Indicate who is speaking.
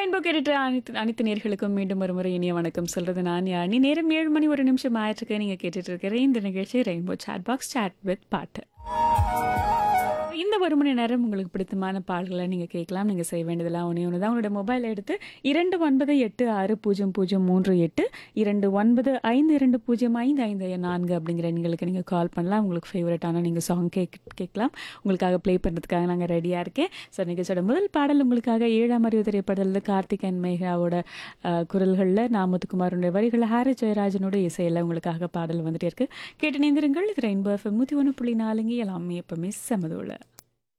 Speaker 1: rainbow கேட்டுட்டு அனைத்து அனைத்து நேர்களுக்கும் மீண்டும் ஒரு முறை இனிய வணக்கம் சொல்றது நான் யானி நேரம் ஏழு மணி ஒரு நிமிஷம் ஆயிற்றுக்கு நீங்க கேட்டுட்டு இருக்கிற இந்த நிகழ்ச்சி rainbow chat box chat with பாட்டு இந்த ஒரு மணி நேரம் உங்களுக்கு பிடித்தமான பாடல்களை நீங்கள் கேட்கலாம் நீங்கள் செய்ய வேண்டியதெல்லாம் ஒன்றே ஒன்று தான் உங்களோட மொபைல் எடுத்து இரண்டு ஒன்பது எட்டு ஆறு பூஜ்ஜியம் பூஜ்ஜியம் மூன்று எட்டு இரண்டு ஒன்பது ஐந்து இரண்டு பூஜ்ஜியம் ஐந்து ஐந்து நான்கு அப்படிங்கிற எண்களுக்கு நீங்கள் கால் பண்ணலாம் உங்களுக்கு ஃபேவரட்டான நீங்கள் சாங் கேக் கேட்கலாம் உங்களுக்காக ப்ளே பண்ணுறதுக்காக நாங்கள் ரெடியாக இருக்கேன் ஸோ நிகழ்ச்சியோட முதல் பாடல் உங்களுக்காக ஏழாம் அறிவு திரைப்படத்தில் கார்த்திக் அண்ட் மேகாவோட குரல்களில் நாமத்துக்குமாரோட வரிகள் ஹாரி ஜெயராஜனோட இசையில் உங்களுக்காக பாடல் வந்துட்டே இருக்கு கேட்டு நேந்திருங்கள் இது ரெயின்போ எஃப்எம் நூற்றி ஒன்று புள்ளி நாலுங்க எல்லாமே எப்பவுமே செமதோல